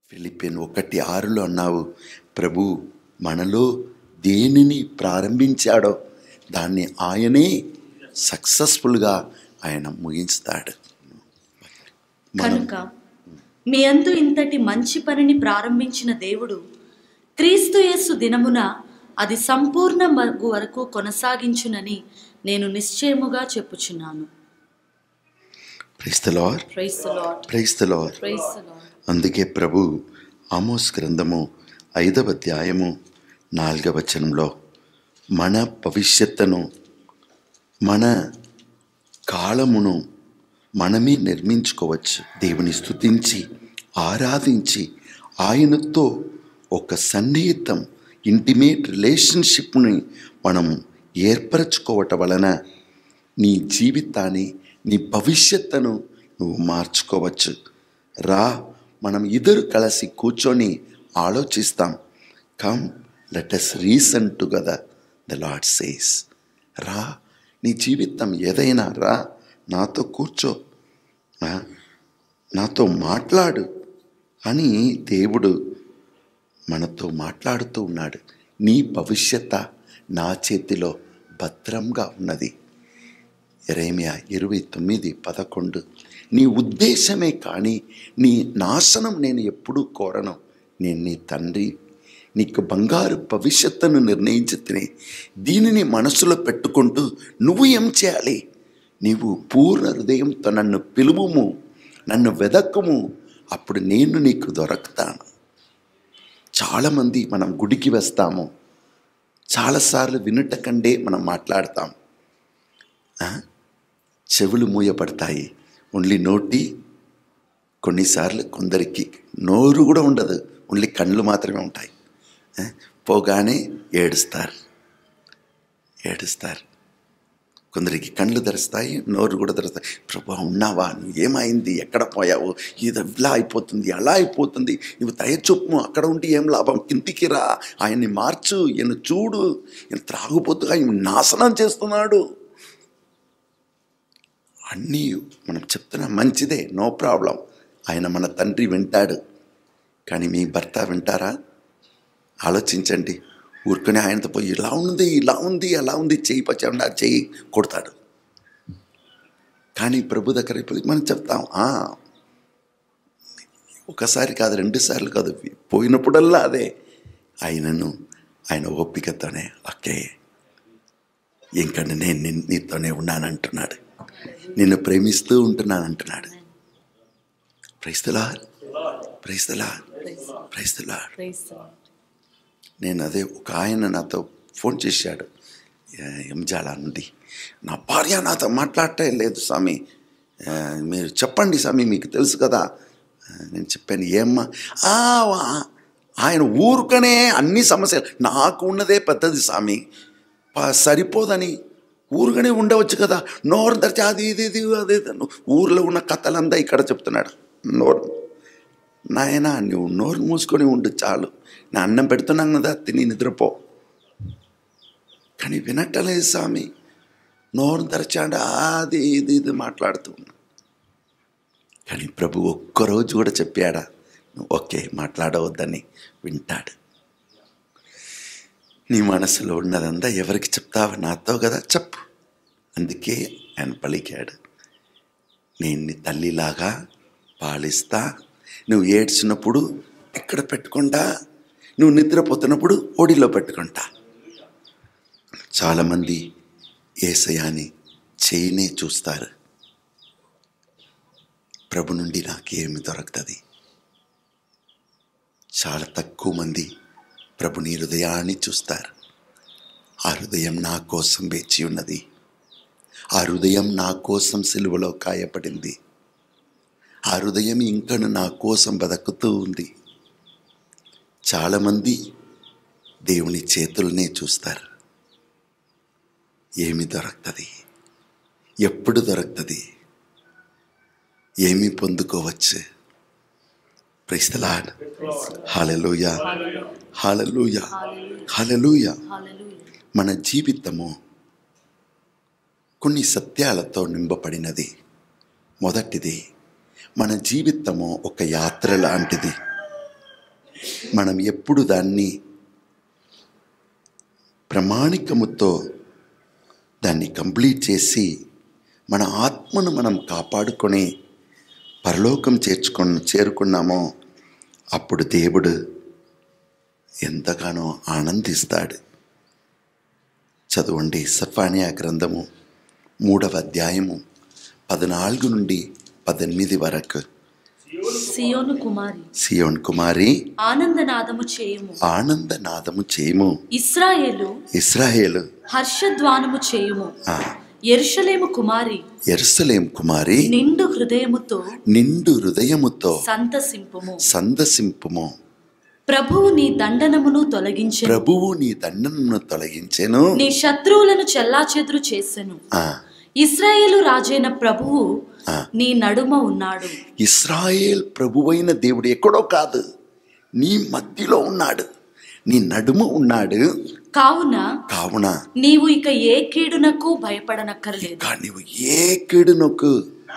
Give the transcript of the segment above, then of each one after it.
Philippines ఒకటి ఆరులో అన్నావు ప్రభు మనలో దేనిని ప్రారంభించాడో దాన్ని ఆయనే సక్సెస్ఫుల్గా ఆయన ముగిస్తాడు మనం కనుక మీ అందు ఇంతటి మంచి పనిని ప్రారంభించిన దేవుడు క్రీస్తు యేసు దినమున అది సంపూర్ణ మగు వరకు కొనసాగించునని నేను నిశ్చయముగా చెప్పుచున్నాను praise the Lord praise the Lord praise the Lord praise the Lord అందుకే ప్రభు ఆమోస్ గ్రంథము ఐదవ అధ్యాయము నాలుగవ వచనంలో మన భవిష్యత్తును మన కాలమును మనమే నిర్మించుకోవచ్చు దేవుని స్తుతించి ఆరాధించి ఆయనతో ఒక సన్నిహితం ఇంటిమేట్ రిలేషన్షిప్ని మనం ఏర్పరచుకోవటం వలన నీ జీవితాన్ని నీ భవిష్యత్తును నువ్వు మార్చుకోవచ్చు రా మనం ఇద్దరు కలిసి కూర్చొని ఆలోచిస్తాం come let us reason together the Lord says రా నీ జీవితం ఏదైనా రా నాతో కూర్చో ఆ, నాతో మాట్లాడు అని దేవుడు మనతో మాట్లాడుతూ ఉన్నాడు నీ భవిష్యత్త నా చేతిలో భద్రంగా ఉన్నది ఎరేమియా ఇరవై తొమ్మిది పదకొండు నీ ఉద్దేశమే కానీ నీ నాశనం నేను ఎప్పుడూ కోరను నేను నీ తండ్రి నీకు బంగారు భవిష్యత్తును నిర్ణయించి తిని దీనిని మనసులో పెట్టుకుంటూ నువ్వు ఏం చేయాలి నీవు పూర్ణ హృదయంతో నన్ను పిలువుము నన్ను వెదక్కుము అప్పుడు నేను నీకు దొరకుతాను చాలామంది మనం గుడికి వస్తాము చాలాసార్లు వినుట కంటే మనం మాట్లాడతాం ఆ? చెవులు మూయపడతాయి ఓన్లీ నోటి కొన్నిసార్లు కొందరికి నోరు కూడా ఉండదు ఓన్లీ కళ్ళు మాత్రమే ఉంటాయి ఆ? పోగానే ఏడుస్తారు ఏడుస్తారు కొందరికి కళ్ళు తెరుస్తాయి నోరు కూడా తెరుస్తాయి ప్రభా ఉన్నావా నువ్వు ఏమైంది ఎక్కడ పోయావు ఇది ఇలా అయిపోతుంది అలా అయిపోతుంది నువ్వు దయచొప్పు అక్కడ ఉంటే ఏం లాభం కిందికి రా ఆయన్ని మార్చు ఈయన చూడు ఈయన త్రాగుపోతుగా ఈయన నాశనం చేస్తున్నాడు అన్నీ మనం చెప్తున్నా మంచిదే నో ప్రాబ్లం ఆయన మన తండ్రి వింటాడు కానీ మీ భర్త వింటారా ఆలోచించండి ఊరుకొని ఆయనతో పోయి ఇలా ఉంది ఇలా ఉంది అలా ఉంది చేయి పచ్చండి ఆ చేయి కొడతాడు కానీ ప్రభు దగ్గరికి పోయి మనం చెప్తాం "ఆ, ఒకసారి కాదు రెండు సార్లు కాదు పోయినప్పుడల్లా అదే ఆయనను ఆయన ఓపికతోనే ఓకే ఇంకా నేను నీ- నీతోనే ఉన్నానంటున్నాడు నిన్ను ప్రేమిస్తూ ఉంటున్నాను అంటున్నాడు ప్రైస్తలా ప్రైస్తలా ప్రైస్తలా ప్రైస్ ద లార్డ్ నేను అదే ఒక ఆయన నాతో ఫోన్ చేశాడు ఏ- ఎంజాల నుండి నా భార్య నాతో మాట్లాడటే లేదు స్వామి ఆ, మీరు చెప్పండి స్వామి మీకు తెలుసు కదా ఆ, నేను చెప్పాను ఏమ్మా "ఆ, వా- ఆయన ఊరుకనే అన్ని సమస్యలు నాకు ఉన్నదే పెద్దది స్వామి ప- సరిపోదని ఊరుగానే ఉండవచ్చు కదా నోరు తెరిచి అది ఇది ఇది అది ఇది అని ఊర్లో ఉన్న కథలంతా ఇక్కడ చెప్తున్నాడు నోరు నాయనా నువ్వు నోరు మూసుకొని ఉండు చాలు నా అన్నం పెడుతున్నాం కదా తిని నిద్రపో కానీ వినట్టలేదు స్వామి నోరు తెరచాడు అది ఇది ఇది మాట్లాడుతూ ఉన్నా కానీ ప్రభు ఒక్కరోజు కూడా చెప్పాడా నువ్వు ఓకే మాట్లాడవద్దని వింటాడు నీ మనసులో ఉన్నదంతా ఎవరికి చెప్తావు నాతో కదా చెప్పు అందుకే ఆయన పలికాడు నేను నీ తల్లిలాగా పాలిస్తా నువ్వు ఏడ్చినప్పుడు ఇక్కడ పెట్టుకుంటా నువ్వు నిద్రపోతున్నప్పుడు ఒడిలో పెట్టుకుంటా చాలామంది ఏసయాని చేయనే చూస్తారు ప్రభు నుండి నాకేమి దొరుకుతుంది చాలా తక్కువ మంది ప్రభుని హృదయాన్ని చూస్తారు ఆ హృదయం నా కోసం వేచి ఉన్నది ఆ హృదయం నా కోసం సిలువలో కాయపడింది ఆ హృదయం ఇంకను నా కోసం బతుకుతూ ఉంది చాలామంది దేవుని చేతులనే చూస్తారు ఏమి దొరుకుతుంది ఎప్పుడు దొరుకుతుంది ఏమి పొందుకోవచ్చు ప్రైస్తలాడ్ హాలలోయ హాలలోయ హాలలోయ హల్లెలూయా మన జీవితము కొన్ని సత్యాలతో నింపబడినది మొదటిది మన జీవితము ఒక యాత్ర లాంటిది మనం ఎప్పుడు దాన్ని ప్రమాణికముతో దాన్ని కంప్లీట్ చేసి మన ఆత్మను మనం కాపాడుకొని పరలోకం చేర్చుకొని చేరుకున్నామో అప్పుడు దేవుడు ఎంతగానో ఆనందిస్తాడు చదవండి సఫానియా గ్రంథము మూడవ అధ్యాయము పద్నాలుగు నుండి పద్దెనిమిది వరకు సియోను కుమారి సియోన్ కుమారి ఆనందనాదము చేయుము ఆనందనాదము చేయము ఇస్రాయేలు ఇస్రాయేలు హర్షధ్వానము చేయుము ఆ, ఎరుషలేము కుమారి ఎరుసలేం కుమారి నిండు హృదయముతో నిండు హృదయముతో సంతసింపుము సందసింపుము ప్రభువు నీ దండనమును తొలగించెను ప్రభువు నీ దండనను తొలగించెను నీ శత్రువులను చెల్లాచెదురు చేసెను ఆ, ఇస్రాయేలు రాజైన ప్రభువు ఆ. నీ నడుమ ఉన్నాడు ఇస్రాయేల్ ప్రభువైన దేవుడు ఎక్కడో కాదు నీ మధ్యలో ఉన్నాడు నీ నడుమ ఉన్నాడు కావున కావున నీవు ఇక ఏ కీడునకు భయపడనక్కర్లేదు ఇంకా నీవు ఏ కీడునకు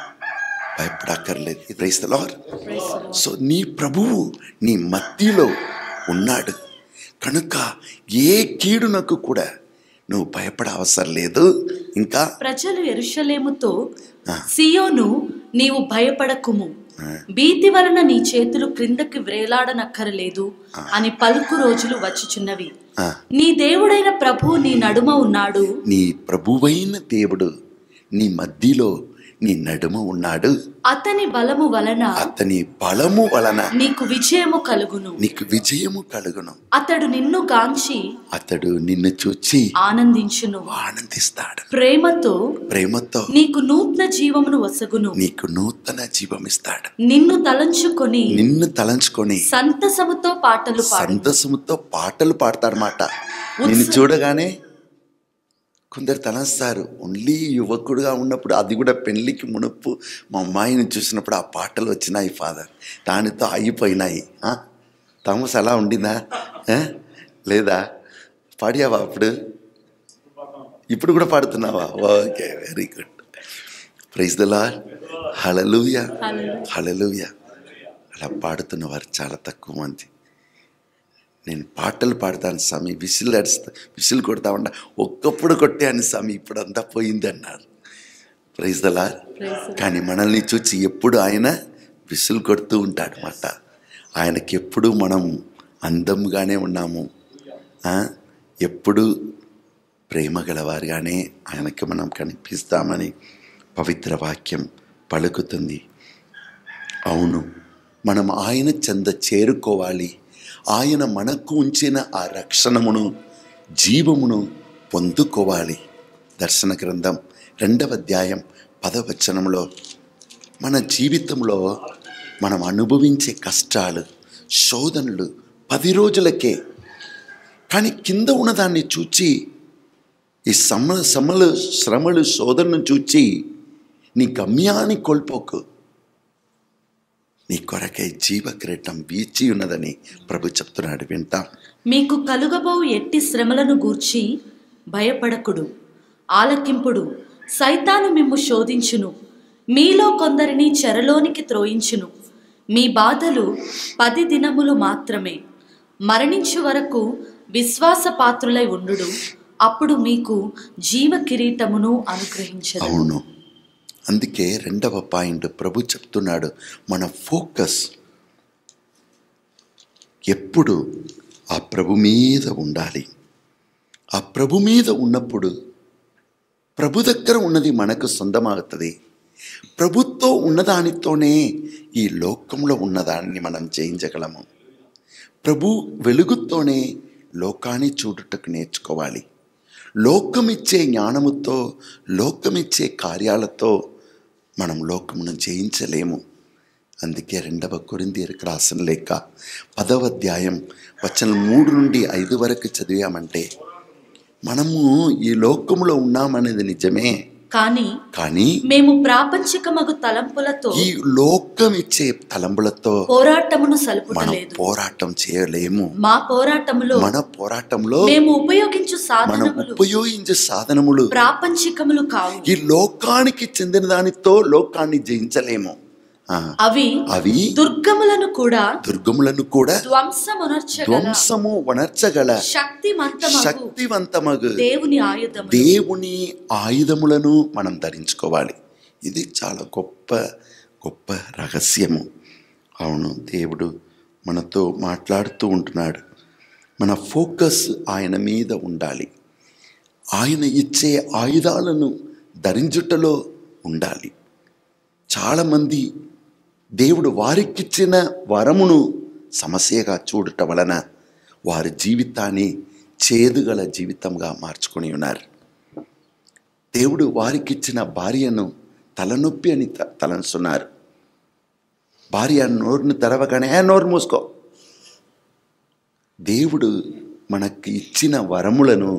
భయపడక్కర్లేదు Praise the Lord. సో నీ ప్రభువు నీ మధ్యలో ఉన్నాడు కనుక ఏ కీడునకు కూడా నువ్వు భయపడ అవసరం లేదు ఇంకా ప్రజలు ఎరుషలేముతో ఆ. సియోను నీవు భయపడకుము భీతి వలన నీ చేతులు క్రిందకి వ్రేలాడనక్కరలేదు అని పలుకు రోజులు వచ్చుచున్నవి ఆ, నీ దేవుడైన ప్రభువు నీ నడుమ ఉన్నాడు నీ ప్రభువైన దేవుడు నీ మధ్యలో నీ నడుమ ఉన్నాడు అతని బలము వలన అతని బలము వలన నీకు విజయము కలుగును నీకు విజయము కలుగును అతడు నిన్ను గాంచి అతడు నిన్ను చూచి ఆనందించును ఆనందిస్తాడు ప్రేమతో ప్రేమతో నీకు నూతన జీవమును వసగును నీకు నూతన జీవమిస్తాడు నిన్ను తలంచుకొని నిన్ను తలంచుకొని సంతసముతో పాటలు పాడు సంతసముతో పాటలు పాడతాడనమాట నిన్ను చూడగానే కొందరు తలంస్తారు ఓన్లీ యువకుడుగా ఉన్నప్పుడు అది కూడా పెళ్ళికి మునుపు మా అమ్మాయిని చూసినప్పుడు ఆ పాటలు వచ్చినాయి ఫాదర్ దానితో అయిపోయినాయి ఆ? థామస్ అలా ఉండిందా ఆ? లేదా పాడావా అప్పుడు ఇప్పుడు కూడా పాడుతున్నావా okay very good praise the Lord hallelujah hallelujah. Hallelujah అలా పాడుతున్న వారు చాలా తక్కువ మంది నేను పాటలు పాడతాను స్వామి విసిల్ అడుస్తా విసిల్ కొడతా ఉండా ఒక్కప్పుడు కొట్టాను స్వామి ఇప్పుడు అంతా పోయింది అన్నారు ప్రైజ్ దలా Praise the కానీ మనల్ని చూచి ఎప్పుడు ఆయన విసులు కొడుతూ ఉంటాడు అన్నమాట ఆయనకి ఎప్పుడు మనం అందంగానే ఉన్నాము ఆ? ఎప్పుడు ప్రేమ గలవారుగానే ఆయనకి మనం కనిపిస్తామని పవిత్ర వాక్యం పలుకుతుంది అవును మనం ఆయన చెంద చేరుకోవాలి ఆయన మనకు ఉంచిన ఆ రక్షణమును జీవమును పొందుకోవాలి దర్శన గ్రంథం రెండవ అధ్యాయం పదవచనంలో మన జీవితంలో మనం అనుభవించే కష్టాలు శోధనలు పది రోజులకే కానీ కింద ఉన్నదాన్ని చూచి ఈ సమ సమలు శ్రమలు శోధనను చూచి నీ గమ్యాన్ని కోల్పోకు నీ కొరకై జీవక్రీటం వీచి ఉన్నదని ప్రభు చెప్తున్నాడు వింటాం మీకు కలుగబో ఎట్టి శ్రమలను గూర్చి భయపడకుడు ఆలకింపుడు సైతాను మిమ్ము శోధించును మీలో కొందరిని చెరలోనికి త్రోయించును మీ బాధలు పది దినములు మాత్రమే మరణించు వరకు విశ్వాసపాత్రులై ఉండుడు అప్పుడు మీకు జీవ కిరీటమును అనుగ్రహించదు అవును అందుకే రెండవ పాయింట్ ప్రభు చెప్తున్నాడు మన ఫోకస్ ఎప్పుడు ఆ ప్రభు మీద ఉండాలి ఆ ప్రభు మీద ఉన్నప్పుడు ప్రభు దగ్గర ఉన్నది మనకు సొంతమవుతుంది ప్రభుత్వం ఉన్నదానితోనే ఈ లోకంలో ఉన్నదాన్ని మనం జయించగలము ప్రభు వెలుగుతోనే లోకాన్ని చూడుటకు నేర్చుకోవాలి లోకమిచ్చే జ్ఞానముతో లోకమిచ్చే కార్యాలతో మనం లోకమును జయించలేము అందుకే రెండవ కొరిందీలకు రాసిన లేక పదవ అధ్యాయం వచనం మూడు నుండి ఐదు వరకు చదివామంటే మనము ఈ లోకములో ఉన్నామనేది నిజమే కానీ కానీ మేము ప్రాపంచికమగు తలంపులతో ఈ లోకం ఇచ్చే తలంబులతో పోరాటమును మనం సలుపుటలేదు పోరాటం చేయలేము మా పోరాటములో మన పోరాటంలో మేము ఉపయోగించు మనం సాధనములు ఉపయోగించే సాధనములు ప్రాపంచికములు కావు ఈ లోకానికి చెందిన దానితో లోకాన్ని జయించలేము ఆ, అవి అవి దుర్గములను కూడా దుర్గములను కూడా ధ్వంసమునర్చగల ధ్వంసము వనర్చగల శక్తిమంతమగు శక్తివంతమగు దేవుని ఆయుధము దేవుని ఆయుధములను మనం ధరించుకోవాలి ఇది చాలా గొప్ప గొప్ప రహస్యము అవును దేవుడు మనతో మాట్లాడుతూ ఉంటున్నాడు మన ఫోకస్ ఆయన మీద ఉండాలి ఆయన ఇచ్చే ఆయుధాలను ధరించుటలో ఉండాలి చాలామంది దేవుడు వారికిచ్చిన వరమును సమస్యగా చూడటం వలన వారి జీవితాన్ని చేదుగల జీవితంగా మార్చుకొని ఉన్నారు దేవుడు వారికిచ్చిన భార్యను తలనొప్పి అని త- తలంచున్నారు భార్య నోరును తెరవగానే "ఏ, నోరు మూసుకో దేవుడు మనకి ఇచ్చిన వరములను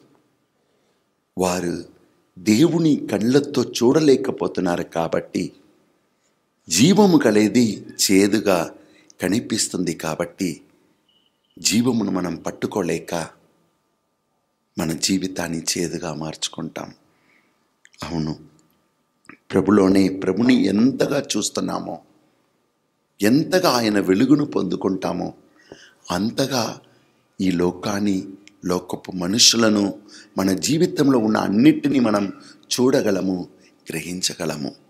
వారు దేవుని కళ్ళతో చూడలేకపోతున్నారు కాబట్టి జీవము కలిది చేదుగా కనిపిస్తుంది కాబట్టి జీవమును మనం పట్టుకోలేక మన జీవితాన్ని చేదుగా మార్చుకుంటాం అవును ప్రభులోనే ప్రభుని ఎంతగా చూస్తున్నామో ఎంతగా ఆయన వెలుగును పొందుకుంటామో అంతగా ఈ లోకాన్ని లోకపు మనుషులను మన జీవితంలో ఉన్న అన్నిటినీ మనం చూడగలము గ్రహించగలము